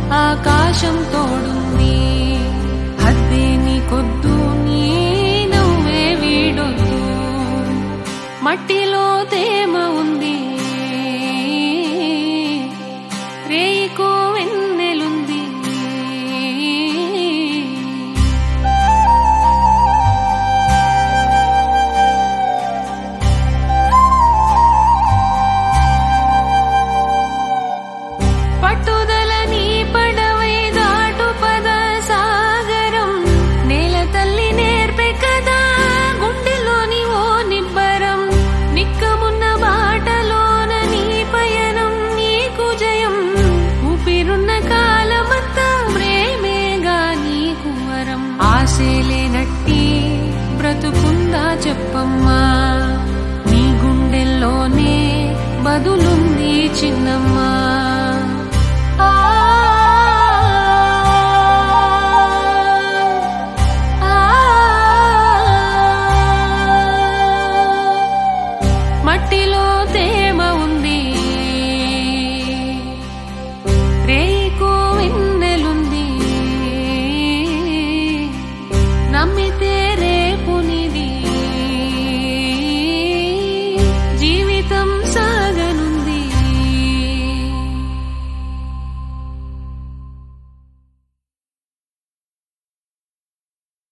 ఆకాశం తోడుంది హద్దే నీకొద్దు నీ నువ్వే వీడొద్దు మట్టిలో తేమ ఉంది రేయికో వెన్నెలుంది పట్టుదల నీ పడవై దాటు పద సాగరం నేల తల్లి నేర్పే కదా గుండెలోని ఓ నిబ్బరం నిక్కమున్న బాటలోన నీ పయనం నీకు జయం ఊపిరున్న కాలమంతా ప్రేమేగా నీకు వరం ఆశలేనట్టి బ్రతుకుందా చెప్పమ్మా నీ గుండెల్లోనే బదులుంది చిన్నమ్మా